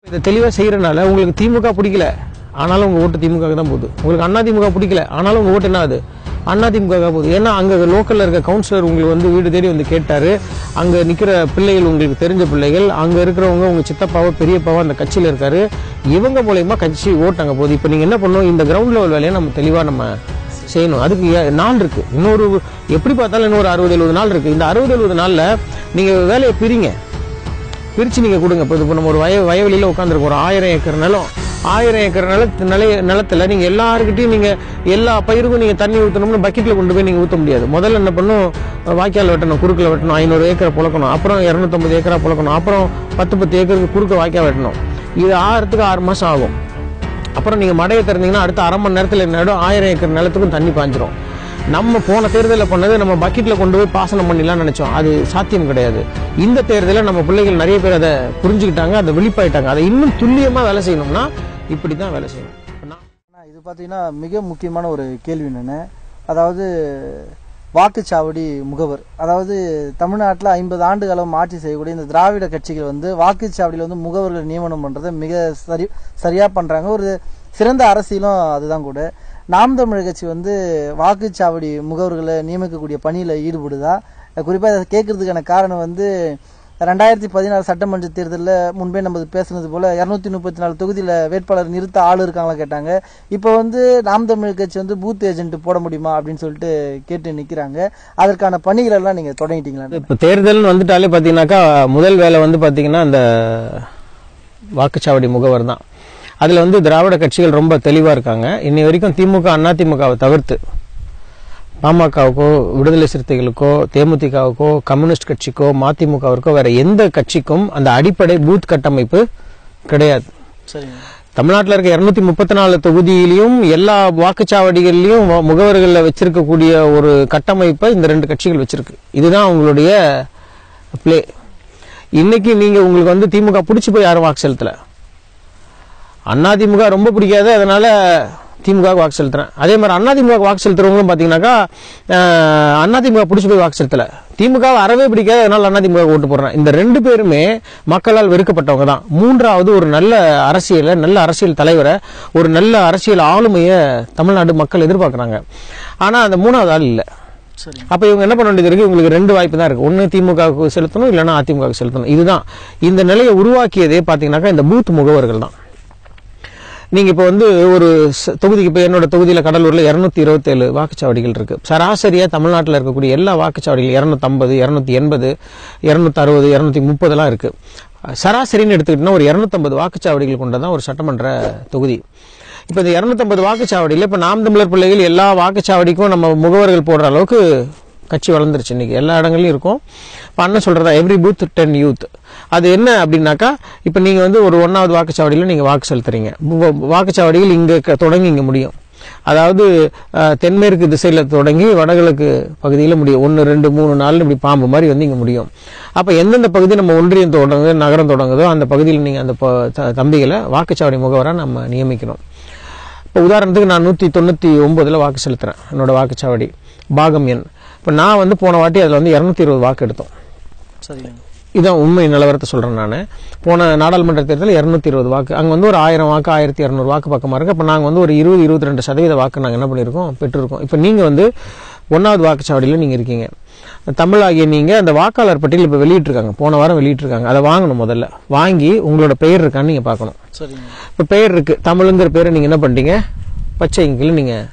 இதை தெளிவாக செய்கிறனால உங்களுக்கு திமுக பிடிக்கல ஆனாலும் உங்கள் ஓட்டு திமுக தான் போகுது உங்களுக்கு அண்ணா திமுக பிடிக்கல ஆனாலும் உங்கள் ஓட்டு என்ன ஆகுது அண்ணா திமுக போகுது ஏன்னா அங்கே லோக்கலில் இருக்க கவுன்சிலர் உங்களுக்கு வந்து வீடு தேடி வந்து கேட்டார் அங்கே நிற்கிற பிள்ளைகள் உங்களுக்கு தெரிஞ்ச பிள்ளைகள் அங்கே இருக்கிறவங்க உங்கள் சித்தப்பாவோ பெரியப்பாவோ அந்த கட்சியில் இருக்காரு இவங்க மூலயமா கட்சி ஓட்டு அங்கே போகுது இப்போ நீங்கள் என்ன பண்ணணும் இந்த கிரவுண்ட் லெவல் வேலையை நம்ம தெளிவாக நம்ம செய்யணும் அதுக்கு ஏ- நாள் இருக்கு இன்னொரு எப்படி பார்த்தாலும் இன்னொரு அறுபது எழுபது நாள் இருக்கு இந்த அறுபது எழுபது நாளில் நீங்கள் வேலையை பிரிங்க பிரிச்சு நீங்க கொடுங்க இப்போ இப்போ நம்ம ஒரு வய வயவெளியில உட்காந்துருக்கோம் ஒரு ஆயிரம் ஏக்கர் நிலம் ஆயிரம் ஏக்கர் நிலத்து நிலைய நிலத்துல நீங்க எல்லாருக்கிட்டையும் நீங்க எல்லா பயிருக்கும் நீங்க தண்ணி ஊற்றணும்னு பக்கெட்ல கொண்டு போய் நீங்க ஊற்ற முடியாது முதல்ல என்ன பண்ணும் வாய்க்கால் வெட்டணும் குறுக்கில் வெட்டணும் ஐநூறு ஏக்கரை புழக்கணும் அப்புறம் இரநூத்தம்பது ஏக்கரா புழக்கணும் அப்புறம் பத்து பத்து ஏக்கருக்கு குறுக்க வாய்க்கால் வெட்டணும் இது ஆறதுக்கு ஆறு மாசம் ஆகும் அப்புறம் நீங்க மடையை திறந்தீங்கன்னா அடுத்த அரை மணி நேரத்தில் நடும் ஆயிரம் ஏக்கர் நிலத்துக்கும் தண்ணி பாஞ்சிரும் நம்ம போன தேர்தலில் பண்ணது நம்ம பக்கெட்ல கொண்டு போய் பாசனம் பண்ணிடலாம் நினைச்சோம் அது சாத்தியம் கிடையாது இந்த தேர்தலில் நம்ம பிள்ளைகள் நிறைய பேர் அதை புரிஞ்சுக்கிட்டாங்க அதை விழிப்பாயிட்டாங்க அதை இன்னும் துல்லியமா வேலை செய்யணும்னா இப்படி தான் வேலை செய்யணும் இப்ப நான் ஆனா, இது பார்த்தீங்கன்னா மிக முக்கியமான ஒரு கேள்வி என்னென்ன அதாவது வாக்குச்சாவடி முகவர் அதாவது தமிழ்நாட்டில் ஐம்பது ஆண்டு காலம் ஆட்சி செய்யக்கூடிய இந்த திராவிட கட்சிகள் வந்து வாக்குச்சாவடியில் வந்து முகவர்கள் நியமனம் பண்ணுறதை மிக சரி சரியாக பண்ணுறாங்க ஒரு சிறந்த அரசியலும் அதுதான் கூட நாம் தமிழர் கட்சி வந்து வாக்குச்சாவடி முகவர்களை நியமிக்கக்கூடிய பணியில் ஈடுபடுதா குறிப்பாக இதை கேட்கறதுக்கான காரணம் வந்து ரெண்டாயிரத்தி பதினாறு சட்டமன்ற தேர்தலில் முன்பே நம்ம பேசுனது போல இரநூத்தி முப்பத்தி நாலு தொகுதியில் வேட்பாளர் நிறுத்த ஆள் இருக்காங்களா கேட்டாங்க இப்போ வந்து நாம் தமிழ் கட்சி வந்து பூத் ஏஜென்ட் போட முடியுமா அப்படின்னு சொல்லிட்டு கேட்டு நிற்கிறாங்க அதற்கான பணிகள் எல்லாம் நீங்கள் தொடங்கிட்டீங்களா இப்போ தேர்தல்னு வந்துட்டாலே பார்த்தீங்கன்னாக்கா முதல் வேலை வந்து பார்த்தீங்கன்னா அந்த வாக்குச்சாவடி முகவர் தான் அதில் வந்து திராவிட கட்சிகள் ரொம்ப தெளிவாக இருக்காங்க இன்னி வரைக்கும் திமுக அண்ணா திமுகவை தவிர்த்து பாமகவுக்கோ விடுதலை சிறுத்தைகளுக்கோ தேமுதிகவுக்கோ கம்யூனிஸ்ட் கட்சிக்கோ மதிமுகவிற்கோ வேற எந்த கட்சிக்கும் அந்த அடிப்படை பூத் கட்டமைப்பு கிடையாது சரிங்க தமிழ்நாட்டில் இருக்க இருநூத்தி முப்பத்தி நாலு தொகுதியிலையும் எல்லா வாக்குச்சாவடிகள்லையும் வ- முகவர்களில் வச்சிருக்கக்கூடிய ஒரு கட்டமைப்பை இந்த ரெண்டு கட்சிகள் வச்சிருக்கு இதுதான் அவங்களுடைய பிளே இன்னைக்கு நீங்க உங்களுக்கு வந்து திமுக பிடிச்சி போய் யாரும் வாக்கு செலுத்தல அண்ணா திமுக ரொம்ப பிடிக்காது அதனால திமுக க்கு வாக்கு செலுத்துறேன் அதே மாதிரி அண்ணா திமுக க்கு வாக்கு செலுத்துறவங்களும் பாத்தீங்கன்னாக்கா அஹ், அண்ணா திமுக பிடிச்சி போய் வாக்கு செலுத்தல திமுக வை அறவே பிடிக்காது அதனால அண்ணா திமுக ஓட்டு போடுறேன் இந்த ரெண்டு பேருமே மக்களால் வெறுக்கப்பட்டவங்க தான் மூன்றாவது ஒரு நல்ல அரசியலை நல்ல அரசியல் தலைவரை ஒரு நல்ல அரசியல் ஆளுமையை தமிழ்நாடு மக்கள் எதிர்பார்க்கறாங்க ஆனா அந்த மூணாவது ஆள் இல்லை சரி அப்ப இவங்க என்ன பண்ண வேண்டியது இருக்கு உங்களுக்கு ரெண்டு வாய்ப்பு தான் இருக்கு ஒன்னு திமுகவுக்கு செலுத்தணும் இல்லைன்னா அதிமுகவுக்கு செலுத்தணும் இதுதான் இந்த நிலையை உருவாக்கியதே பாத்தீங்கன்னாக்கா இந்த பூத் முகவர்கள் தான் நீங்க இப்ப வந்து ஒரு ச- தொகுதிக்கு இப்ப என்னோட தொகுதியில கடலூர்ல இருநூத்தி இருபத்தேழு வாக்குச்சாவடிகள் இருக்கு சராசரியா தமிழ்நாட்டில் இருக்கக்கூடிய எல்லா வாக்குச்சாவடிகள் இருநூத்தம்பது இருநூத்தி எண்பது இருநூத்தி அறுபது இருநூத்தி முப்பதுலாம் இருக்கு சராசரின்னு எடுத்துக்கிட்டோம்னா ஒரு இருநூத்தம்பது வாக்குச்சாவடிகள் கொண்டதான் ஒரு சட்டமன்ற தொகுதி இப்ப இந்த இருநூத்தம்பது வாக்குச்சாவடியில் இப்ப நாம் தமிழர் பிள்ளைகள் எல்லா வாக்குச்சாவடிக்கும் நம்ம முகவர்கள் போடுற அளவுக்கு கட்சி வளர்ந்துருச்சு இன்னைக்கு எல்லா இடங்கள்லயும் இருக்கும் இப்போ அண்ணன் சொல்றதா எவ்ரி பூத் டென் யூத் அது என்ன அப்படின்னாக்கா இப்போ நீங்க வந்து ஒரு ஒன்னாவது வாக்குச்சாவடியில் நீங்க வாக்கு செலுத்துறீங்க வ- வாக்குச்சாவடிகள் இங்க க- தொடங்கி இங்க முடியும் அதாவது அஹ், தென்மேற்கு திசையில தொடங்கி வடகிழக்கு பகுதியில் முடியும் ஒன்று ரெண்டு மூணு நாலு இப்படி பாம்பு மாதிரி வந்து இங்க முடியும் அப்ப எந்தெந்த பகுதி நம்ம ஒன்றியம் தொடங்குது நகரம் தொடங்குதோ அந்த பகுதியில் நீங்க அந்த ப- த- தம்பிகளை வாக்குச்சாவடி முகவராக நம்ம நியமிக்கணும் இப்போ உதாரணத்துக்கு நான் நூற்றி தொண்ணூற்றி ஒம்போதில் வாக்கு செலுத்துறேன் என்னோட வாக்குச்சாவடி பாகம் எண் இப்போ நான் வந்து போன வாட்டி அதில் வந்து இரநூத்தி இருபது வாக்கு எடுத்தோம் சரிங்க இதான் உண்மை நிலவரத்தை சொல்கிறேன் நான் போன நாடாளுமன்ற தேர்தலில் இரநூத்தி இருபது வாக்கு அங்கே வந்து ஒரு ஆயிரம் வாக்கு ஆயிரத்தி இரநூறு வாக்கு பக்கமாக இருக்குது அப்போ நாங்கள் வந்து ஒரு இருபது இருபத்தி ரெண்டு சதவீத வாக்கு நாங்கள் என்ன பண்ணியிருக்கோம் பெற்றிருக்கோம் இப்போ நீங்கள் வந்து ஒன்றாவது வாக்குச்சாவடியில் நீங்கள் இருக்கீங்க தமிழாகிய நீங்கள் அந்த வாக்காளர் பட்டியல் இப்போ வெளியிட்டிருக்காங்க போன வாரம் வெளியிட்டிருக்காங்க அதை வாங்கணும் முதல்ல வாங்கி உங்களோட பெயர் இருக்கான்னு நீங்கள் பார்க்கணும் சரிங்க இப்போ பெயர் இருக்கு தமிழுங்கிற பேரை நீங்கள் என்ன பண்ணிட்டீங்க பச்சை இங்கில் நீங்கள்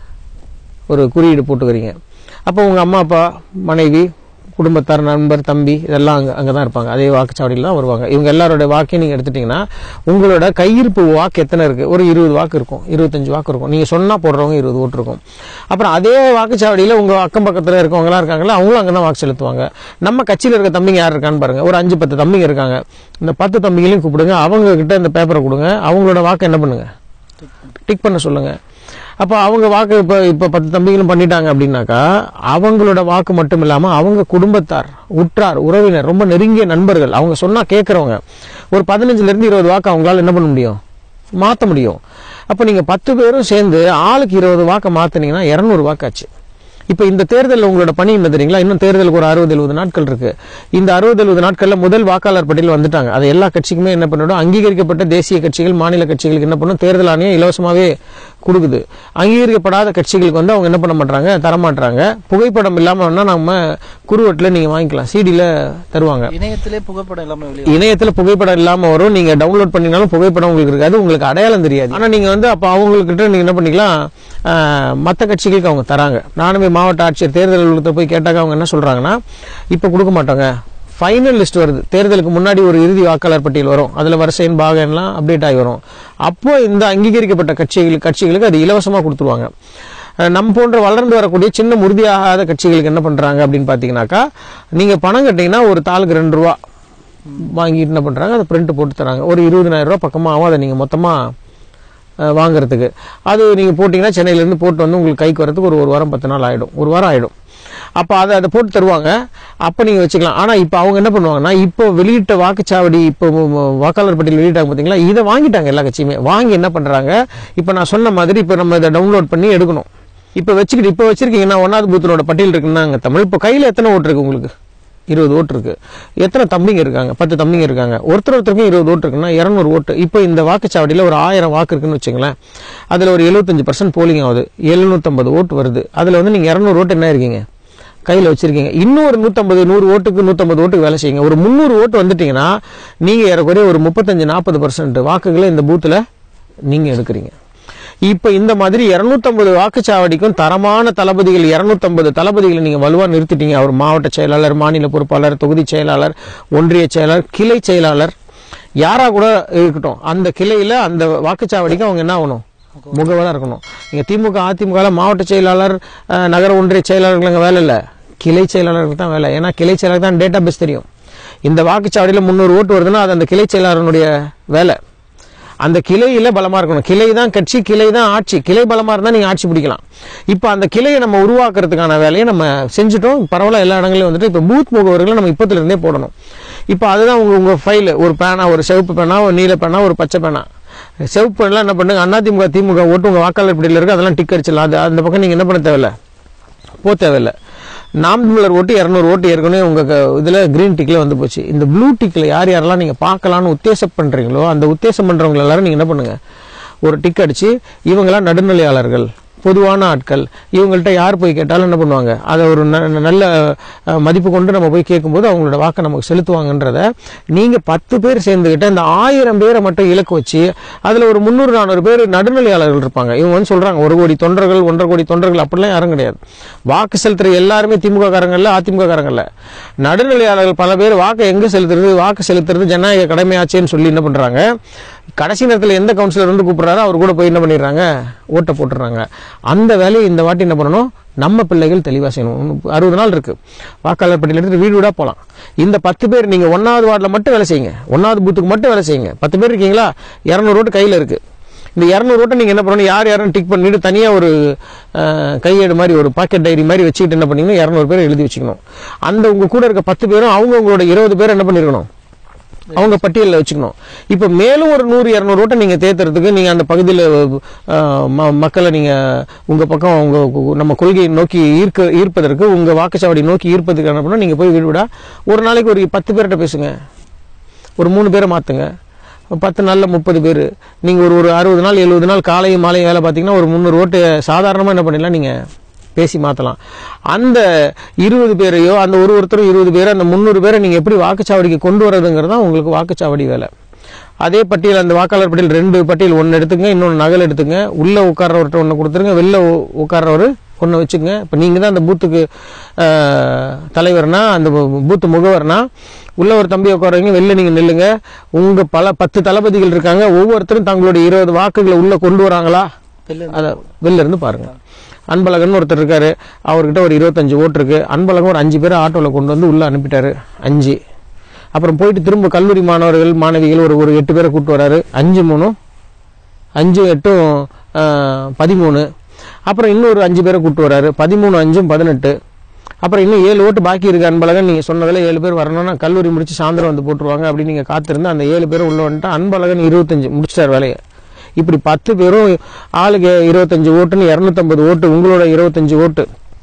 ஒரு குறியீடு போட்டுக்கிறீங்க அப்போ உங்கள் அம்மா அப்பா மனைவி குடும்பத்தார் நண்பர் தம்பி இதெல்லாம் அங்கே அங்கே தான் இருப்பாங்க அதே வாக்குச்சாவடியில் தான் வருவாங்க இவங்க எல்லாரோட வாக்கையும் நீங்கள் எடுத்துட்டீங்கன்னா உங்களோட கையிருப்பு வாக்கு எத்தனை இருக்குது ஒரு இருபது வாக்கு இருக்கும் இருபத்தஞ்சு வாக்கு இருக்கும் நீங்கள் சொன்னால் போடுறவங்க இருபது ஓட்டு இருக்கும் அப்புறம் அதே வாக்குச்சாவடியில் உங்கள் அக்கம் பக்கத்தில் இருக்கவங்களாம் இருக்காங்களா அவங்களும் அங்கே தான் வாக்கு செலுத்துவாங்க நம்ம கட்சியில் இருக்க தம்பிங்க யார் இருக்கான்னு பாருங்க ஒரு அஞ்சு பத்து தம்பிங்க இருக்காங்க இந்த பத்து தம்பிகளையும் கூப்பிடுங்க அவங்க கிட்ட இந்த பேப்பரை கொடுங்க அவங்களோட வாக்கு என்ன பண்ணுங்க டிக் பண்ண சொல்லுங்க அப்போ அவங்க வாக்கு இப்போ இப்போ பத்து தம்பிகளும் பண்ணிட்டாங்க அப்படின்னாக்கா அவங்களோட வாக்கு மட்டும் இல்லாமல் அவங்க குடும்பத்தார் உற்றார் உறவினர் ரொம்ப நெருங்கிய நண்பர்கள் அவங்க சொன்னா கேட்குறவங்க ஒரு பதினஞ்சுல இருந்து இருபது வாக்கு அவங்களால என்ன பண்ண முடியும் மாற்ற முடியும் அப்போ நீங்க பத்து பேரும் சேர்ந்து ஆளுக்கு இருபது வாக்கை மாத்தினீங்கன்னா இரநூறு வாக்காச்சு இப்போ இந்த தேர்தலில் உங்களோட பணி என்ன தெரியுங்களா இன்னும் தேர்தலுக்கு ஒரு அறுபது எழுபது நாட்கள் இருக்கு இந்த அறுபது எழுபது நாட்கள்ல முதல் வாக்காளர் பட்டியல் வந்துட்டாங்க அது எல்லா கட்சிக்குமே என்ன பண்ணிடும் அங்கீகரிக்கப்பட்ட தேசிய கட்சிகள் மாநில கட்சிகளுக்கு என்ன பண்ணும் தேர்தல் ஆணையம் இலவசமாவே கொடுக்குது அங்கீகரிக்கப்படாத கட்சிகளுக்கு வந்து அவங்க என்ன பண்ண மாட்டாங்க தரமாட்டாங்க புகைப்படம் இல்லாம வேணா நம்ம குறுவட்டில் நீங்க வாங்கிக்கலாம் சிடியில் தருவாங்க இணையத்திலே புகைப்படம் இல்லாம வெளியே இணையத்துல புகைப்படம் இல்லாம வரும் நீங்க டவுன்லோட் பண்ணினாலும் புகைப்படம் உங்களுக்கு இருக்காது உங்களுக்கு அடையாளம் தெரியாது ஆனா நீங்க வந்து அப்ப அவங்கக்கிட்ட நீங்க என்ன பண்ணிக்கலாம் ஆஹ், மத்த கட்சிகளுக்கு அவங்க தராங்க நானுமே மாவட்ட ஆட்சியர் தேர்தல் அலுவலகத்தில் போய் கேட்டாக்க அவங்க என்ன சொல்றாங்கன்னா இப்ப கொடுக்க மாட்டாங்க ஃபைனல் லிஸ்ட் வருது தேர்தலுக்கு முன்னாடி ஒரு இறுதி வாக்காளர் பட்டியல் வரும் அதுல வரிசையின் பாகம்லாம் அப்டேட் ஆகி வரும் அப்போ இந்த அங்கீகரிக்கப்பட்ட கட்சிகளுக்கு கட்சிகளுக்கு அது இலவசமா கொடுத்துருவாங்க அஹ் நம்ம போன்ற வளர்ந்து வரக்கூடிய சின்ன உறுதியாகாத கட்சிகளுக்கு என்ன பண்றாங்க அப்படின்னு பாத்தீங்கன்னாக்கா நீங்க பணம் கட்டிங்கன்னா ஒரு தாளுக்கு ரெண்டு ரூபா வாங்கிட்டு என்ன பண்றாங்க அதை பிரிண்ட் போட்டு தராங்க ஒரு இருபதனாயிரம் ரூபாய் பக்கமா ஆகும் அதை நீங்க மொத்தமா அஹ், வாங்குறதுக்கு அது நீங்க போட்டீங்கன்னா சென்னையில இருந்து போட்டு வந்து உங்களுக்கு கைக்கு வரதுக்கு ஒரு ஒரு வாரம் பத்து நாள் ஆயிடும் ஒரு வாரம் ஆயிடும் அப்ப அதை அதை போட்டு தருவாங்க அப்ப நீங்க வச்சுக்கலாம் ஆனா இப்ப அவங்க என்ன பண்ணுவாங்கன்னா இப்போ வெளியிட்ட வாக்குச்சாவடி இப்போ வாக்காளர் பட்டியல் வெளியிட்டாங்க பாத்தீங்களா இதை வாங்கிட்டாங்க எல்லா கட்சியுமே வாங்கி என்ன பண்றாங்க இப்ப நான் சொன்ன மாதிரி இப்ப நம்ம இதை டவுன்லோட் பண்ணி எடுக்கணும் இப்ப வச்சுக்கிட்டு இப்ப வச்சிருக்கீங்கன்னா ஒன்னாவது பூத்தனோட பட்டியல் இருக்குன்னாங்க தமிழ் இப்போ கையில எத்தனை ஓட்டு இருக்கு உங்களுக்கு இருபது ஓட்டு இருக்கு எத்தனை தம்பிங்க இருக்காங்க பத்து தம்பிங்க இருக்காங்க ஒருத்தர் ஒருத்தருக்கும் இருபது ஓட்டு இருக்குன்னா இரநூறு ஓட்டு இப்போ இந்த வாக்குச்சாவடியில் ஒரு ஆயிரம் வாக்கு இருக்குன்னு வச்சுங்களேன் அதில் ஒரு எழுபத்தஞ்சு பர்சன்ட் போலிங் ஆகுது எழுநூத்தம்பது ஓட்டு வருது அதில் வந்து நீங்கள் இரநூறு ஓட்டு என்ன இருக்கீங்க கையில் வச்சிருக்கீங்க இன்னும் ஒரு நூற்றம்பது நூறு ஓட்டுக்கு நூற்றம்பது ஓட்டுக்கு வேலை செய்யுங்க ஒரு முந்நூறு ஓட்டு வந்துட்டீங்கன்னா நீங்கள் ஏறக்குறைய ஒரு முப்பத்தஞ்சு நாற்பது பர்சன்ட் வாக்குகளை இந்த பூத்தில் நீங்கள் எடுக்கிறீங்க இப்ப இந்த மாதிரி 250 வாக்குச்சாவடிக்கும் தரமான தளபதிகள் 250 தளபதிகளை நீங்க வலுவா நிறுத்திட்டீங்க அவர் மாவட்ட செயலாளர் மாநில பொறுப்பாளர் தொகுதி செயலாளர் ஒன்றிய செயலாளர் கிளை செயலாளர் யாரா கூட இருக்கட்டும் அந்த கிளையில அந்த வாக்குச்சாவடிக்கு அவங்க என்ன ஆகணும் முகவரா இருக்கணும் நீங்க திமுக அதிமுக ல மாவட்ட செயலாளர் அஹ், நகர ஒன்றிய செயலாளர்கள் அங்க வேலை இல்ல கிளை செயலாளருக்கு தான் வேலை ஏன்னா கிளை செயலாளர் தான் டேட்டா பேஸ் தெரியும் இந்த வாக்குச்சாவடியில முந்நூறு ஓட்டு வருதுன்னா அது அந்த கிளை செயலாளருடைய வேலை அந்த கிளையில பலமா இருக்கணும் கிளை தான் கட்சி கிளை தான் ஆட்சி கிளை பலமா இருந்தா நீங்க ஆட்சி பிடிக்கலாம் இப்போ அந்த கிளையை நம்ம உருவாக்குறதுக்கான வேலையை நம்ம செஞ்சுட்டோம் பரவாயில்ல எல்லா இடங்களையும் வந்துட்டு இப்போ பூத் முகவர்களை நம்ம இப்பத்துல இருந்தே போடணும் இப்போ அதுதான் உங்க உங்க ஃபைல் ஒரு பேனா ஒரு சிவப்பு பேனா ஒரு நீல பேனா ஒரு பச்சை பேனா சிவப்பு பேனா என்ன பண்ணுங்க அதிமுக திமுக ஓட்டு உங்க வாக்காளர் பட்டியல இருக்கு அதெல்லாம் டிக் அடிச்சிடலாம் அது அந்த பக்கம் நீங்க என்ன பண்ண தேவையில்ல போக தேவையில்ல நாம் தமிழர் ஓட்டு இரநூறு ஓட்டு ஏற்கனவே உங்க க- இதுல கிரீன் டிக்ல வந்து போச்சு இந்த ப்ளூ டிக்ல யார் யாரெல்லாம் நீங்க பார்க்கலாம்னு உத்தேசம் பண்றீங்களோ அந்த உத்தேசம் பண்றவங்க எல்லாரும் நீங்க என்ன பண்ணுங்க ஒரு டிக் அடிச்சு இவங்கெல்லாம் நடுநிலையாளர்கள் பொதுவான ஆட்கள் இவங்கள்ட்ட யார் போய் கேட்டாலும் என்ன பண்ணுவாங்க அதை ஒரு ந- நல்ல அஹ், மதிப்பு கொண்டு நம்ம போய் கேட்கும்போது அவங்களோட வாக்கை நமக்கு செலுத்துவாங்கன்றத நீங்க பத்து பேர் சேர்ந்துக்கிட்டு அந்த ஆயிரம் பேரை மட்டும் இலக்கு வச்சு அதுல ஒரு முந்நூறு நானூறு பேர் நடுநிலையாளர்கள் இருப்பாங்க இவங்க வந்து சொல்றாங்க ஒரு கோடி தொண்டர்கள் ஒன்றரை கோடி தொண்டர்கள் அப்படிலாம் யாரும் கிடையாது வாக்கு செலுத்துற எல்லாருமே திமுக காரங்க இல்ல அதிமுக காரங்க இல்ல நடுநிலையாளர்கள் பல பேர் வாக்கை எங்க செலுத்துறது வாக்கு செலுத்துறது ஜனநாயக கடமையாச்சேன்னு சொல்லி என்ன பண்றாங்க கடைசி நேரத்தில் எந்த கவுன்சிலர் வந்து கூப்பிடுறாரோ அவர் கூட போய் என்ன பண்ணிடுறாங்க ஓட்டை போட்டுடுறாங்க அந்த வேலையை இந்த வாட்டி என்ன பண்ணணும் நம்ம பிள்ளைகள் தெளிவாக செய்யணும் இன்னும் அறுபது நாள் இருக்கு வாக்காளர் பட்டியல் எடுத்து வீடு வீடா போகலாம் இந்த பத்து பேர் நீங்க ஒன்னாவது வார்டில் மட்டும் வேலை செய்யுங்க ஒன்னாவது பூத்துக்கு மட்டும் வேலை செய்யுங்க பத்து பேர் இருக்கீங்களா இரநூறு ஓட்டு கையில் இருக்கு இந்த இரநூறு ஓட்டை நீங்க என்ன பண்ணணும் யார் யாரும் டிக் பண்ணிட்டு தனியா ஒரு அஹ், கையேடு மாதிரி ஒரு பாக்கெட் டைரி மாதிரி வச்சுக்கிட்டு என்ன பண்ணீங்கன்னா இரநூறு பேர் எழுதி வச்சுக்கணும் அந்த உங்க கூட இருக்க பத்து பேரும் அவங்க உங்களோட இருபது பேர் என்ன பண்ணிருக்கணும் அவங்க பட்டியலில் வச்சுக்கணும் இப்போ மேலும் ஒரு நூறு இரநூறு ஓட்டை நீங்கள் தேர்த்துறதுக்கு நீங்கள் அந்த பகுதியில் மக்களை நீங்கள் உங்கள் பக்கம் உங்க உங்க- நம்ம கொள்கையை நோக்கி ஈர்க்க ஈர்ப்பதற்கு உங்கள் வாக்குச்சாவடி நோக்கி ஈர்ப்பதற்கு என்ன பண்ணணும் நீங்கள் போய் வீடு வீடா ஒரு நாளைக்கு ஒரு பத்து பேர்கிட்ட பேசுங்க ஒரு மூணு பேரை மாற்றுங்க பத்து நாளில் முப்பது பேர் நீங்கள் ஒரு ஒரு அறுபது நாள் எழுபது நாள் காலையும் மாலையும் வேலை பார்த்தீங்கன்னா ஒரு முந்நூறு ஓட்டு சாதாரணமாக என்ன பண்ணிடலாம் நீங்கள் பேசி மாற்றலாம் அந்த இருபது பேரையோ அந்த ஒரு ஒருத்தரும் இருபது பேர் அந்த முந்நூறு பேரை நீங்கள் எப்படி வாக்குச்சாவடிக்கு கொண்டு வரதுங்கிறது தான் உங்களுக்கு வாக்குச்சாவடி வேலை அதே பட்டியல் அந்த வாக்காளர் பட்டியல் ரெண்டு பட்டியல் ஒன்று எடுத்துங்க இன்னொன்று நகல் எடுத்துங்க உள்ளே உட்கார்றவர்கிட்ட ஒன்று கொடுத்துருங்க வெளில உ- உட்கார்றவர் ஒன்று வச்சுங்க இப்போ நீங்கள் தான் அந்த பூத்துக்கு அஹ், தலைவர்னா அந்த பூ- பூத்து முகவர்னா உள்ள ஒரு தம்பி உட்காருவீங்க வெளில நீங்கள் நில்லுங்க உங்கள் பல பத்து தளபதிகள் இருக்காங்க ஒவ்வொருத்தரும் தங்களுடைய இருபது வாக்குகளை உள்ளே கொண்டு வராங்களா வெளில அதை வெளில இருந்து பாருங்க அன்பழகன் ஒருத்தர் இருக்காரு அவர்கிட்ட ஒரு இருபத்தஞ்சு ஓட்டு இருக்கு அன்பழகன் ஒரு அஞ்சு பேரை ஆட்டோவில் கொண்டு வந்து உள்ள அனுப்பிட்டாரு அஞ்சு அப்புறம் போயிட்டு திரும்ப கல்லூரி மாணவர்கள் மாணவிகள் ஒரு ஒரு எட்டு பேரை கூட்டு வராரு அஞ்சு மூணும் அஞ்சு எட்டும் ஆஹ், பதிமூணு அப்புறம் இன்னொரு அஞ்சு பேரை கூட்டு வராரு பதிமூணு அஞ்சும் பதினெட்டு அப்புறம் இன்னும் ஏழு ஓட்டு பாக்கி இருக்கு அன்பழகன் நீங்க சொன்னதுல ஏழு பேர் வரணும்னா கல்லூரி முடிச்சு சாயந்தரம் வந்து போட்டுருவாங்க அப்படின்னு நீங்க காத்திருந்து அந்த ஏழு பேரும் உள்ள வந்துட்டா அன்பழகன் இருபத்தஞ்சு முடிச்சிட்டார் வேலையை இப்படி பத்து பேரும் ஆளுக்கு இருபத்தஞ்சு ஓட்டுன்னு இரநூத்தம்பது ஓட்டு உங்களோட இருபத்தஞ்சு ஓட்டு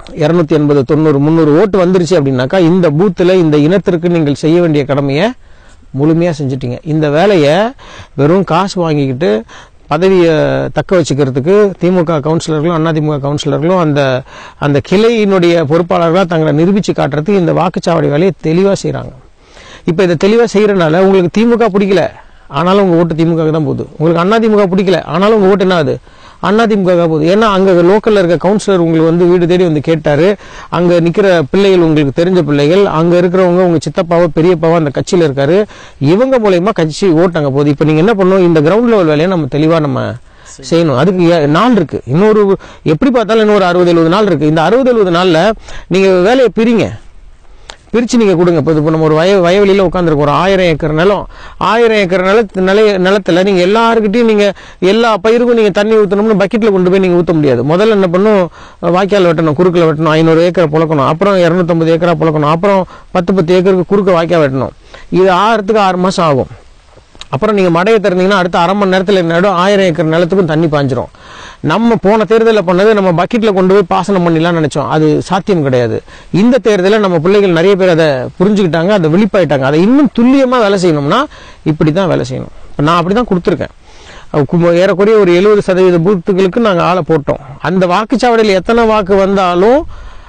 இரநூத்தி எண்பது தொண்ணூறு முந்நூறு ஓட்டு வந்துருச்சு அப்படின்னாக்கா இந்த பூத்தில் இந்த இனத்திற்கு நீங்கள் செய்ய வேண்டிய கடமையை முழுமையாக செஞ்சுட்டீங்க இந்த வேலையை வெறும் காசு வாங்கிக்கிட்டு பதவியை தக்க வச்சுக்கிறதுக்கு திமுக கவுன்சிலர்களும் அதிமுக கவுன்சிலர்களும் அந்த அந்த கிளையினுடைய பொறுப்பாளர்களாக தங்களை நிரூபித்து காட்டுறதுக்கு இந்த வாக்குச்சாவடி வேலையை தெளிவாக செய்கிறாங்க இப்போ இதை தெளிவாக செய்கிறனால உங்களுக்கு திமுக பிடிக்கல ஆனாலும் உங்கள் ஓட்டு திமுக தான் போகுது உங்களுக்கு அதிமுக பிடிக்கல ஆனாலும் உங்கள் ஓட்டு என்ன ஆகுது அதிமுக போகுது ஏன்னா அங்கே லோக்கலில் இருக்க கவுன்சிலர் உங்களுக்கு வந்து வீடு தேடி வந்து கேட்டார் அங்கே நிற்கிற பிள்ளைகள் உங்களுக்கு தெரிஞ்ச பிள்ளைகள் அங்கே இருக்கிறவங்க உங்கள் சித்தப்பாவோ பெரியப்பாவோ அந்த கட்சியில் இருக்காரு இவங்க மூலயமா கட்சி ஓட்டு அங்கே போகுது இப்போ நீங்கள் என்ன பண்ணணும் இந்த கிரவுண்ட் லெவல் வேலையை நம்ம தெளிவாக நம்ம செய்யணும் அதுக்கு ஏ- நாள் இருக்கு இன்னொரு எப்படி பார்த்தாலும் இன்னொரு அறுபது எழுபது நாள் இருக்கு இந்த அறுபது எழுபது நாளில் நீங்கள் வேலையை பிரிங்க பிரிச்சு நீங்க கொடுங்க இப்போ இப்போ நம்ம ஒரு வய வயவெளியில உட்காந்துருக்கோம் ஒரு ஆயிரம் ஏக்கர் நிலம் ஆயிரம் ஏக்கர் நிலத்து நில நிலத்துல நீங்க எல்லாருக்கிட்டையும் நீங்க எல்லா பயிருக்கும் நீங்க தண்ணி ஊற்றணும்னு பக்கெட்ல கொண்டு போய் நீங்க ஊற்ற முடியாது முதல்ல என்ன பண்ணும் வாய்க்கால் வெட்டணும் குறுக்கில் வெட்டணும் ஐநூறு ஏக்கரை புழக்கணும் அப்புறம் இரநூத்தம்பது ஏக்கரா புழக்கணும் அப்புறம் பத்து பத்து ஏக்கருக்கு குறுக்க வாய்க்கால் வெட்டணும் இது ஆறுறதுக்கு ஆறு மாசம் ஆகும் அப்புறம் நீங்க மடையை திறந்தீங்கன்னா அடுத்த அரை மணி நேரத்தில் என்ன ஆயிடும் ஆயிரம் ஏக்கர் நிலத்துக்கும் தண்ணி பாஞ்சிரும் நம்ம போன தேர்தலில் பண்ணது நம்ம பக்கெட்ல கொண்டு போய் பாசனம் பண்ணிடலாம் நினைச்சோம் அது சாத்தியம் கிடையாது இந்த தேர்தலில் நம்ம பிள்ளைகள் நிறைய பேர் அதை புரிஞ்சுக்கிட்டாங்க அதை விழிப்பாயிட்டாங்க அதை இன்னும் துல்லியமா வேலை செய்யணும்னா இப்படி தான் வேலை செய்யணும் இப்போ நான் அப்படி தான் கொடுத்துருக்கேன் அஹ் கு- ஏறக்குறைய ஒரு எழுபது சதவீத பூத்துகளுக்கு நாங்கள் ஆளை போட்டோம் அந்த வாக்குச்சாவடியில் எத்தனை வாக்கு வந்தாலும்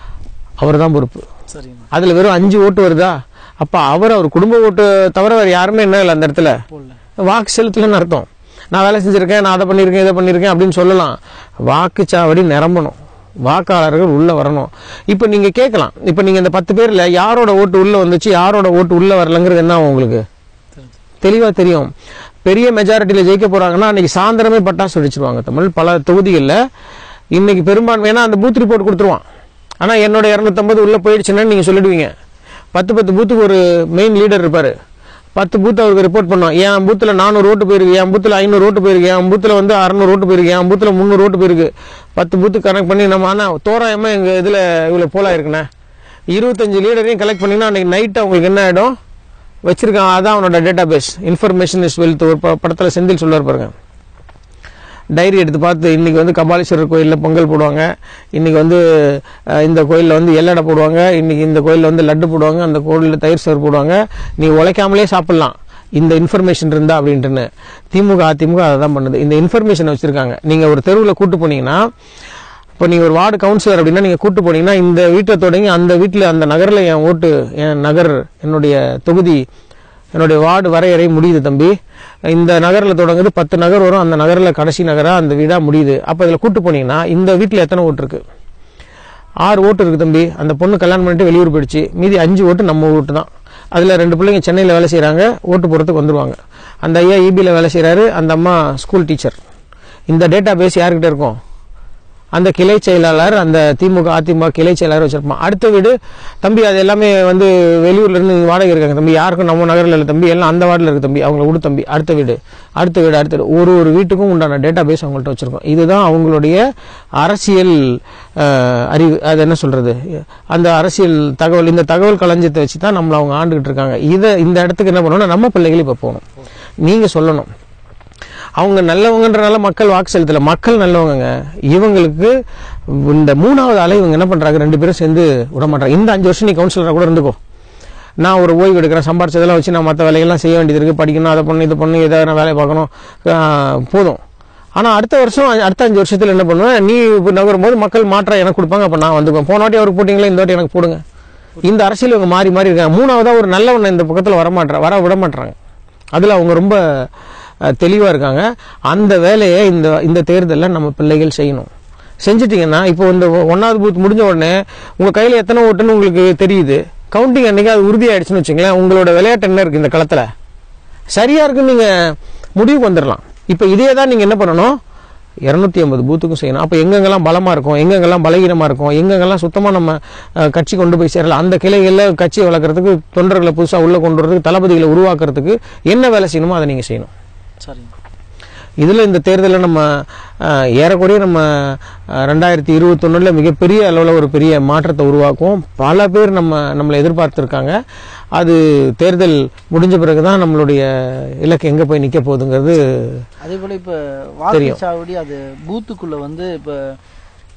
அவர் தான் பொறுப்பு சரிங்க அதுல வெறும் அஞ்சு ஓட்டு வருதா அப்ப அவர் அவர் குடும்ப ஓட்டு தவிர வேற யாருமே என்ன இல்லை அந்த இடத்துல போடல வாக்கு செலுத்தலன்னு அர்த்தம் நான் வேலை செஞ்சிருக்கேன் நான் அதை பண்ணியிருக்கேன் இதை பண்ணியிருக்கேன் அப்படின்னு சொல்லலாம் வாக்குச்சாவடி நிரம்பணும் வாக்காளர்கள் உள்ள வரணும் இப்போ நீங்க கேட்கலாம் இப்போ நீங்க இந்த பத்து பேர்ல யாரோட ஓட்டு உள்ள வந்துச்சு யாரோட ஓட்டு உள்ள வரலங்கிறது என்ன ஆகும் உங்களுக்கு தெளிவா தெரியும் பெரிய மெஜாரிட்டியில் ஜெயிக்க போறாங்கன்னா அன்னைக்கு சாயந்தரமே பட்டாசு வெடிச்சிருவாங்க தமிழ் பல தொகுதிகளில் இன்னைக்கு பெரும்பான்மை ஏன்னா அந்த பூத் ரிப்போர்ட் கொடுத்துருவான் ஆனா என்னோட இரநூத்தம்பது உள்ள போயிடுச்சுன்னு நீங்க சொல்லிடுவீங்க பத்து பத்து பூத்துக்கு ஒரு மெயின் லீடர் இருப்பாரு பத்து பூத் அவருக்கு ரிப்போர்ட் பண்ணோம் என் பூத்துல நானூறு ஓட்டு போயிருக்கு என் பூத்துல ஐநூறு ஓட்டு போயிருக்கு என் பூத்துல வந்து அறநூறு ஓட்டு போயிருக்கு என் பூத்துல முந்நூறு ஓட்டு போயிருக்கு பத்து பூத்து கனெக்ட் பண்ணி நம்ம ஆனா தோராயமா எங்க இதுல இவ்வளவு போலா இருக்குண்ணே இருபத்தஞ்சு லீடரையும் கலெக்ட் பண்ணினா அன்னைக்கு நைட் அவங்களுக்கு என்ன ஆயிடும் வச்சிருக்கான் அதான் அவனோட database information is wealth ஒரு ப- படத்துல செந்தில் சொல்லுவார் பாருங்க டைரி எடுத்து பார்த்து இன்னைக்கு வந்து கபாலீஸ்வரர் கோயிலில் பொங்கல் போடுவாங்க இன்னைக்கு வந்து அஹ், இந்த கோயிலில் வந்து எல்லடை போடுவாங்க இன்னைக்கு இந்த கோயிலில் வந்து லட்டு போடுவாங்க அந்த கோயிலில் தயிர் சோறு போடுவாங்க நீ உழைக்காமலே சாப்பிடலாம் இந்த இன்ஃபர்மேஷன் இருந்தா அப்படின்ட்டுன்னு திமுக அதிமுக அதை தான் பண்ணுது இந்த இன்ஃபர்மேஷன் வச்சிருக்காங்க நீங்க ஒரு தெருவில் கூட்டு போனீங்கன்னா இப்போ நீங்க ஒரு வார்டு கவுன்சிலர் அப்படின்னா நீங்க கூட்டு போனீங்கன்னா இந்த வீட்டை தொடங்கி அந்த வீட்டில் அந்த நகரில் என் ஓட்டு என் நகர் என்னுடைய தொகுதி என்னுடைய வார்டு வரையறை முடியுது தம்பி இந்த நகரில் தொடங்குது பத்து நகர் வரும் அந்த நகரில் கடைசி நகரா அந்த வீடா முடியுது அப்போ இதில் கூட்டு போனீங்கன்னா இந்த வீட்டில் எத்தனை ஓட்டு இருக்கு ஆறு ஓட்டு இருக்கு தம்பி அந்த பொண்ணு கல்யாணம் பண்ணிட்டு வெளியூர் போயிடுச்சு மீதி அஞ்சு ஓட்டு நம்ம ஓட்டு தான் அதில் ரெண்டு பிள்ளைங்க சென்னையில் வேலை செய்கிறாங்க ஓட்டு போகிறதுக்கு வந்துருவாங்க அந்த ஐயா இபியில் வேலை செய்கிறாரு அந்த அம்மா ஸ்கூல் டீச்சர் இந்த டேட்டா பேஸ் யார்கிட்ட இருக்கும் அந்த கிளை செயலாளர் அந்த திமுக அதிமுக கிளை செயலாளர் வச்சிருப்பான் அடுத்த வீடு தம்பி அது எல்லாமே வந்து வெளியூர்ல இருந்து வாடகை இருக்காங்க தம்பி யாருக்கும் நம்ம நகரில் இல்லை தம்பி எல்லாம் அந்த வார்டில் இருக்கு தம்பி அவங்கள விடு தம்பி அடுத்த வீடு அடுத்த வீடு அடுத்த வீடு ஒரு ஒரு வீட்டுக்கும் உண்டான டேட்டா பேஸ் அவங்கள்ட்ட வச்சிருக்கோம் இதுதான் அவங்களுடைய அரசியல் அஹ், அறிவு அது என்ன சொல்றது அந்த அரசியல் தகவல் இந்த தகவல் களஞ்சியத்தை வச்சு தான் நம்மளை அவங்க ஆண்டுகிட்டு இருக்காங்க இதை இந்த இடத்துக்கு என்ன பண்ணணும்னா நம்ம பிள்ளைகள் இப்போ போகணும் நீங்க சொல்லணும் அவங்க நல்லவங்கன்றனால மக்கள் வாக்கு செலுத்தல மக்கள் நல்லவங்கங்க இவங்களுக்கு இந்த மூணாவது அலை இவங்க என்ன பண்றாங்க ரெண்டு பேரும் சேர்ந்து விட மாட்டாங்க இந்த அஞ்சு வருஷம் நீ கவுன்சிலரா கூட இருந்துக்கோ நான் ஒரு ஓய்வு எடுக்கிறேன் சம்பாரிச்சதெல்லாம் வச்சு நான் மற்ற வேலைகள்லாம் செய்ய வேண்டியது இருக்கு படிக்கணும் அதை பண்ணு இது பண்ணு ஏதாவது நான் வேலையை பார்க்கணும் ஆஹ் போதும் ஆனா அடுத்த வருஷம் அடுத்த அஞ்சு வருஷத்துல என்ன பண்ணுவேன் நீ இப்ப நகரும் போது மக்கள் மாற்றம் எனக்கு கொடுப்பாங்க அப்ப நான் வந்துக்குவேன் போன வாட்டி அவருக்கு போட்டீங்களா இந்த வாட்டி எனக்கு போடுங்க இந்த அரசியல் இவங்க மாறி மாறி இருக்காங்க மூணாவதா ஒரு நல்லவனை இந்த பக்கத்துல வர மாட்டேற வர விட மாட்டாங்க அதுல அவங்க ரொம்ப அஹ், தெளிவா இருக்காங்க அந்த வேலையை இந்த இந்த தேர்தலில் நம்ம பிள்ளைகள் செய்யணும் செஞ்சிட்டீங்கன்னா இப்போ இந்த ஒன்னாவது பூத் முடிஞ்ச உடனே உங்க கையில எத்தனை ஓட்டுன்னு உங்களுக்கு தெரியுது கவுண்டிங் அன்னைக்கு அது உறுதியாயிடுச்சுன்னு வச்சுங்களேன் உங்களோட விளையாட்டு என்ன இருக்கு இந்த களத்துல சரியா இருக்குன்னு நீங்க முடிவுக்கு வந்துடலாம் இப்போ இதே தான் நீங்க என்ன பண்ணணும் இரநூத்தி ஐம்பது பூத்துக்கும் செய்யணும் அப்போ எங்கெங்கெல்லாம் பலமா இருக்கும் எங்கெங்கெல்லாம் பலகீனமா இருக்கும் எங்கெங்கெல்லாம் சுத்தமா நம்ம அஹ், கட்சி கொண்டு போய் சேரலாம் அந்த கிளைகளில் கட்சியை வளர்க்கறதுக்கு தொண்டர்களை புதுசா உள்ள கொண்டு வரதுக்கு தளபதிகளை உருவாக்குறதுக்கு என்ன வேலை செய்யணுமோ அதை நீங்க செய்யணும் சரிங்க இதில் இந்த தேர்தலில் நம்ம அஹ், ஏறக்குறைய நம்ம அஹ், ரெண்டாயிரத்தி இருபத்தொன்னுல மிகப்பெரிய அளவில் ஒரு பெரிய மாற்றத்தை உருவாக்குவோம் பல பேர் நம்ம நம்மளை எதிர்பார்த்துருக்காங்க அது தேர்தல் முடிஞ்ச பிறகு தான் நம்மளுடைய இலக்கு எங்கே போய் நிற்க போகுதுங்கிறது அதே போல இப்ப வாக்குச்சாவடி அது பூத்துக்குள்ள வந்து இப்ப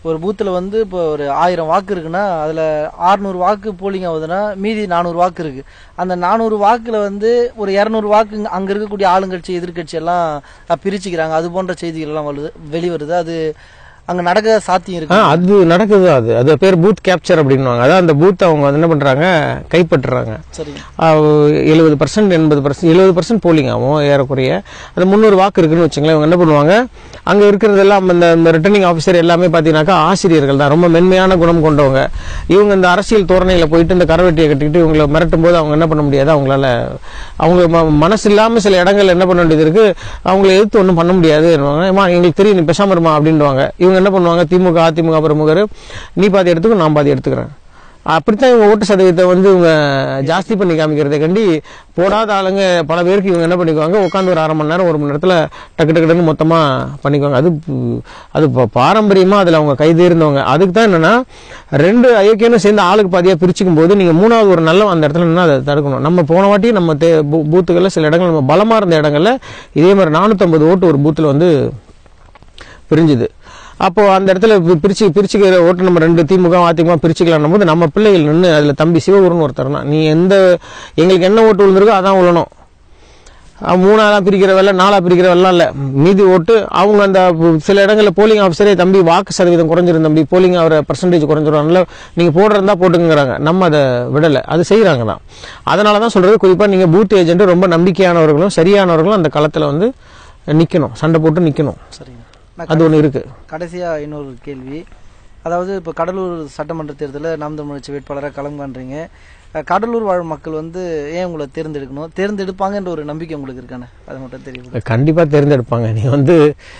ஒரு பூத்தில் வந்து இப்போ ஒரு ஆயிரம் வாக்கு இருக்குன்னா அதில் 600 வாக்கு போலிங் ஆகுதுன்னா மீதி நானூறு வாக்கு இருக்கு அந்த நானூறு வாக்குல வந்து ஒரு இரநூறு வாக்கு இங்க- அங்க இருக்கக்கூடிய ஆளுங்கட்சி எதிர்க்கட்சி எல்லாம் அஹ், பிரிச்சுக்கிறாங்க அது போன்ற செய்திகள் எல்லாம் வருது வெளிவருது அது அங்க நடக்க சாத்தியம் ஆ இருக்கு அது நடக்குது அது அது பேர் பூத் கேப்சர் அப்படின்னுவாங்க அதான் அந்த பூத் அவங்க வந்து என்ன பண்றாங்க கைப்பற்றுறாங்க சரிங்க எழுபது பர்சன்ட் எண்பது பர்சன்ட் எழுபது பர்சன்ட் போலிங் ஆகும் ஏறக்குறைய அது முந்நூறு வாக்கு இருக்குன்னு வச்சுங்களேன் இவங்க என்ன பண்ணுவாங்க அங்கே இருக்கிறதெல்லாம் இந்த இந்த ரிட்டர்னிங் ஆஃபீஸர் எல்லாமே பார்த்தீங்கன்னாக்கா ஆசிரியர்கள் தான் ரொம்ப மென்மையான குணம் கொண்டவங்க இவங்க இந்த அரசியல் தோரணையில் போயிட்டு இந்த கரவெட்டியை கட்டிக்கிட்டு இவங்களை மிரட்டும் போது அவங்க என்ன பண்ண முடியாது அவங்களால அவங்க ம- மனசு இல்லாமல் சில இடங்கள்ல என்ன பண்ண வேண்டியது இருக்கு அவங்கள எதிர்த்து ஒன்றும் பண்ண முடியாது ஏம்மா, எங்களுக்கு தெரியும் நீ பேசாம இருமா அப்படின்வாங்க இவங்க என்ன பண்ணுவாங்க திமுக அதிமுக பிரமுகர் நீ பாதி எடுத்துக்கோ நான் பாதி எடுத்துக்கிறேன் அப்படித்தான் இவங்க ஓட்டு சதவீதத்தை வந்து இவங்க ஜாஸ்தி பண்ணி காமிக்கிறதை கண்டி போடாத ஆளுங்க பல பேருக்கு இவங்க என்ன பண்ணிக்குவாங்க உட்காந்து ஒரு அரை மணி நேரம் ஒரு மணி நேரத்தில் டக்கு டக்கு டக்குன்னு மொத்தமா பண்ணிக்குவாங்க அது பு- அது ப- பாரம்பரியமா அதுல அவங்க கைதேர்ந்தவங்க அதுக்கு தான் என்னன்னா ரெண்டு ஐக்கியனும் சேர்ந்து ஆளுக்கு பாதியா பிரிச்சுக்கும் போது நீங்க மூணாவது ஒரு நல்ல அந்த இடத்துல நின்று அதை தடுக்கணும் நம்ம போன வாட்டி நம்ம தே- பூ- பூத்துகள்ல சில இடங்கள் நம்ம பலமா இருந்த இடங்கள்ல இதே மாதிரி நானூற்றம்பது ஓட்டு ஒரு பூத்துல வந்து பிரிஞ்சுது அப்போ அந்த இடத்துல பி- பிரிச்சு பிரிச்சுக்கிற ஓட்டு நம்ம ரெண்டு திமுக அதிமுக பிரிச்சுக்கலாம் போது நம்ம பிள்ளைகள் நின்று அதுல தம்பி சிவகுருன்னு ஒருத்தர் தான் நீ எந்த எங்களுக்கு என்ன ஓட்டு விழுந்திருக்கோ அதான் விழணும் அஹ் மூணாலாம் பிரிக்கிற வேலை நாலா பிரிக்கிற வேலைலாம் இல்லை மீதி ஓட்டு அவங்க அந்த சில இடங்களில் போலிங் ஆஃபீஸரே தம்பி வாக்கு சதவீதம் குறைஞ்சிரும் தம்பி போலிங் ஆகிற பர்சன்டேஜ் குறைஞ்சிரும்ல நீங்கள் போடுறதா போட்டுங்கிறாங்க நம்ம அதை விடலை அது செய்கிறாங்க தான் அதனால தான் சொல்கிறது குறிப்பாக நீங்கள் பூத் ஏஜென்ட் ரொம்ப நம்பிக்கையானவர்களும் சரியானவர்களும் அந்த களத்தில் வந்து நிற்கணும் சண்டை போட்டு நிற்கணும் சரிங்க நான் அது ஒன்று இருக்குது கடைசியா இன்னொரு கேள்வி அதாவது இப்போ கடலூர் சட்டமன்ற தேர்தலில் நாம் தமிழ் கட்சி வேட்பாளராக களம் காண்றீங்க அஹ் கடலூர் வாழ் மக்கள் வந்து ஏன் உங்களை தேர்ந்தெடுக்கணும் தேர்ந்தெடுப்பாங்கன்ற ஒரு நம்பிக்கை உங்களுக்கு இருக்கானே அது மட்டும் தெரியும் கண்டிப்பாக தேர்ந்தெடுப்பாங்க நீ வந்து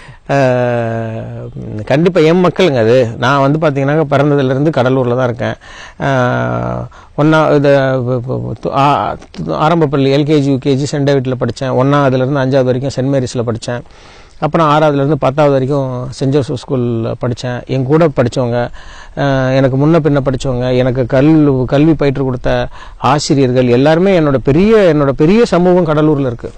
அஹ், கண்டிப்பா என் மக்களுங்க அது நான் வந்து பார்த்தீங்கன்னா பிறந்ததுலேருந்து கடலூரில் தான் இருக்கேன் அஹ், ஒன்னா இது ப- ப- ப- ஆ- ஆரம்ப பள்ளி எல்கேஜி யூகேஜி சென்ட் டேவிட்டில் படித்தேன் ஒன்றாவதுலேருந்து அஞ்சாவது வரைக்கும் சென்ட் மேரிஸில் படித்தேன் அப்புறம் ஆறாவதுலேருந்து பத்தாவது வரைக்கும் சென்ட் ஜோசப் ஸ்கூலில் படித்தேன் என் கூட படித்தவங்க எனக்கு முன்ன பின்ன படித்தவங்க எனக்கு கல் கல்வி பயிற்று கொடுத்த ஆசிரியர்கள் எல்லாருமே என்னோட பெரிய என்னோட பெரிய சமூகம் கடலூரில் இருக்குது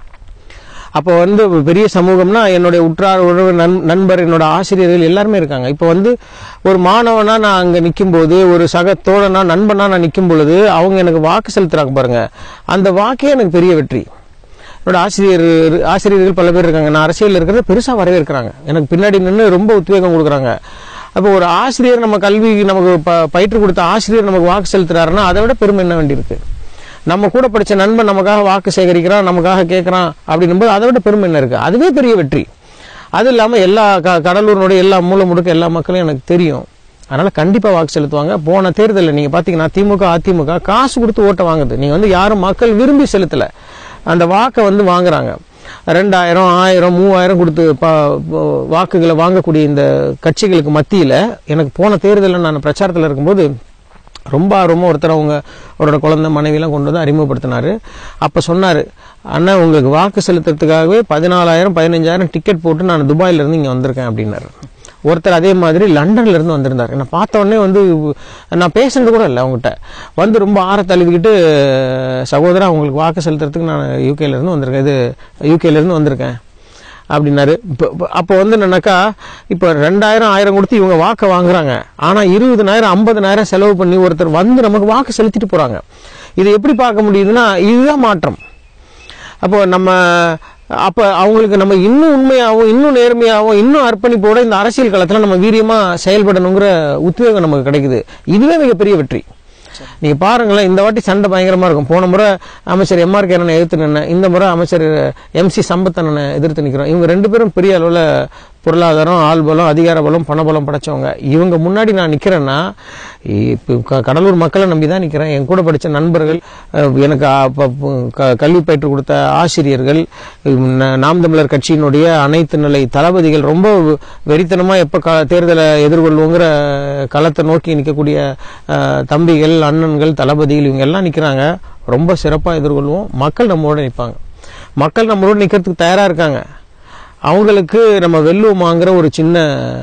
அப்போ வந்து பெரிய சமூகம்னா என்னுடைய உற்றார் உறவு நண் நண்பர் என்னோட ஆசிரியர்கள் எல்லாருமே இருக்காங்க இப்போ வந்து ஒரு மாணவனா நான் அங்கே நிற்கும்போது ஒரு சக தோழனா நண்பனா நான் நிற்கும் பொழுது அவங்க எனக்கு வாக்கு செலுத்துறாங்க பாருங்க அந்த வாக்கே எனக்கு பெரிய வெற்றி என்னோட ஆசிரியர் ஆசிரியர்கள் பல பேர் இருக்காங்க நான் அரசியலில் இருக்கிறத பெருசாக வரவேற்கிறாங்க எனக்கு பின்னாடி நின்று ரொம்ப உத்வேகம் கொடுக்குறாங்க அப்போ ஒரு ஆசிரியர் நம்ம கல்வி நமக்கு ப பயிற்று கொடுத்த ஆசிரியர் நமக்கு வாக்கு செலுத்துறாருன்னா அதை விட பெருமை என்ன வேண்டியிருக்கு நம்ம கூட படிச்ச நண்பன் நமக்காக வாக்கு சேகரிக்கிறான் நமக்காக கேட்கறான் அப்படின்னும்போது அதை விட பெருமை என்ன இருக்கு அதுவே பெரிய வெற்றி அது இல்லாம எல்லா க கடலூரினுடைய எல்லா மூல முடுக்க எல்லா மக்களையும் எனக்கு தெரியும் அதனால கண்டிப்பா வாக்கு செலுத்துவாங்க போன தேர்தலில் நீங்க பாத்தீங்கன்னா திமுக அதிமுக காசு கொடுத்து ஓட்டை வாங்குது நீங்க வந்து யாரும் மக்கள் விரும்பி செலுத்தல அந்த வாக்கை வந்து வாங்குறாங்க ரெண்டாயிரம் ஆயிரம் மூவாயிரம் கொடுத்து ப- ப- வாக்குகளை வாங்கக்கூடிய இந்த கட்சிகளுக்கு மத்தியில எனக்கு போன தேர்தலில் நான் பிரச்சாரத்தில் இருக்கும்போது ரொம்ப ஆர்வமாக ஒருத்தர் அவங்க அவரோட குழந்தை மனைவிலாம் கொண்டு வந்து அறிமுகப்படுத்தினாரு அப்போ சொன்னார் அண்ணா உங்களுக்கு வாக்கு செலுத்துறதுக்காகவே பதினாலாயிரம் பதினஞ்சாயிரம் டிக்கெட் போட்டு நான் துபாயில இருந்து இங்கே வந்திருக்கேன் அப்படின்னாரு ஒருத்தர் அதே மாதிரி லண்டன்ல இருந்து வந்திருந்தார் என்ன பார்த்த உடனே வந்து நான் பேசுனது கூட இல்லை அவங்ககிட்ட வந்து ரொம்ப ஆற தழுவிக்கிட்டு சகோதரா உங்களுக்கு வாக்கு செலுத்துறதுக்கு நான் யூகேல இருந்து வந்திருக்கேன் இது யூகேல இருந்து வந்திருக்கேன் அப்படின்னாரு இப்போ இப்போ- அப்போ வந்து என்னன்னாக்கா இப்போ ரெண்டாயிரம் ஆயிரம் கொடுத்து இவங்க வாக்கை வாங்குறாங்க ஆனா இருபதனாயிரம் ஐம்பதனாயிரம் செலவு பண்ணி ஒருத்தர் வந்து நமக்கு வாக்கு செலுத்திட்டு போறாங்க இதை எப்படி பார்க்க முடியுதுன்னா இதுதான் மாற்றம் அப்போ நம்ம அப்ப அவங்களுக்கு நம்ம இன்னும் உண்மையாகவும் இன்னும் நேர்மையாகவும் இன்னும் அர்ப்பணிப்போட இந்த அரசியல் களத்துல நம்ம வீரியமா செயல்படணுங்கிற உத்வேகம் நமக்கு கிடைக்குது இதுவே மிகப்பெரிய வெற்றி நீங்க பாருங்களேன் இந்த வாட்டி சண்டை பயங்கரமா இருக்கும் போன முறை அமைச்சர் எம்ஆர் கேரனை எதிர்த்து நின்ன இந்த முறை அமைச்சர் எம்சி சம்பத்தனனை எதிர்த்து நிக்கிறோம் இவங்க ரெண்டு பேரும் பெரிய அளவுல பொருளாதாரம் ஆள் பலம் அதிகார பலம் பணபலம் படைச்சவங்க இவங்க முன்னாடி நான் நிக்கிறேன்னா இப்போ க- கடலூர் மக்களை நம்பி தான் நிக்கிறேன் என் கூட படிச்ச நண்பர்கள் அஹ், எனக்கு அ, ப- ப- க- கல்வி பயிற்று கொடுத்த ஆசிரியர்கள் உம், ந- நாம் தமிழர் கட்சியினுடைய அனைத்து நிலை தளபதிகள் ரொம்ப வெறித்தனமா எப்ப க- தேர்தலை எதிர்கொள்வோங்கிற களத்தை நோக்கி நிற்கக்கூடிய அஹ், தம்பிகள் அண்ணன்கள் தளபதிகள் இவங்க எல்லாம் நிக்கிறாங்க ரொம்ப சிறப்பா எதிர்கொள்வோம் மக்கள் நம்மளோட நிற்பாங்க மக்கள் நம்மளோட நிக்கிறதுக்கு தயாரா இருக்காங்க அவங்களுக்கு நம்ம வெல்லுவோமாங்கிற ஒரு சின்ன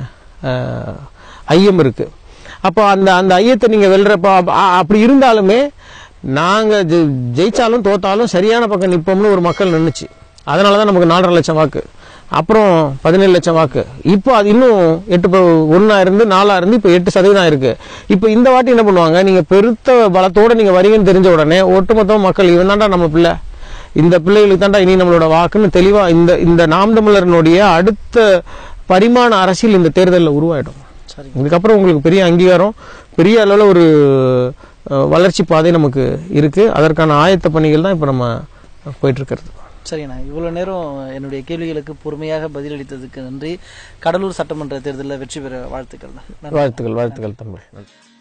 அஹ், ஐயம் இருக்கு அப்போ அந்த அந்த ஐயத்தை நீங்க வெல்றப்ப அப்ப- அ- அப்படி இருந்தாலுமே நாங்க ஜெ- ஜெயிச்சாலும் தோத்தாலும் சரியான பக்கம் நிப்போம்னு ஒரு மக்கள் நின்னுச்சு அதனாலதான் நமக்கு நாலரை லட்சம் வாக்கு அப்புறம் பதினேழு லட்சம் வாக்கு இப்போ அது இன்னும் எட்டு ப- ஒண்ணா இருந்து நாலா இருந்து இப்போ எட்டு சதவீதம் இருக்கு இப்போ இந்த வாட்டி என்ன பண்ணுவாங்க நீங்க பெருத்த பலத்தோட நீங்க வரீங்கன்னு தெரிஞ்ச உடனே ஒட்டுமொத்த மக்கள் இவன் தான்டா நம்ம பிள்ளை இந்த பிள்ளைகளுக்கு தான்டா இனி நம்மளோட வாக்குன்னு தெளிவா இந்த இந்த நாம் தமிழர்னுடைய அடுத்த பரிமாண அரசியல் இந்த தேர்தலில் உருவாயிடும் சரி இதுக்கப்புறம் உங்களுக்கு பெரிய அங்கீகாரம் பெரிய அளவில் ஒரு அஹ், வளர்ச்சி பாதை நமக்கு இருக்கு அதற்கான ஆயத்த பணிகள் தான் இப்போ நம்ம போயிட்டு இருக்கிறது சரிண்ணா இவ்வளவு நேரம் என்னுடைய கேள்விகளுக்கு பொறுமையாக பதிலளித்ததுக்கு நன்றி கடலூர் சட்டமன்ற தேர்தலில் வெற்றி பெற வாழ்த்துக்கள் நன்றி வாழ்த்துக்கள் வாழ்த்துக்கள் தமிழ்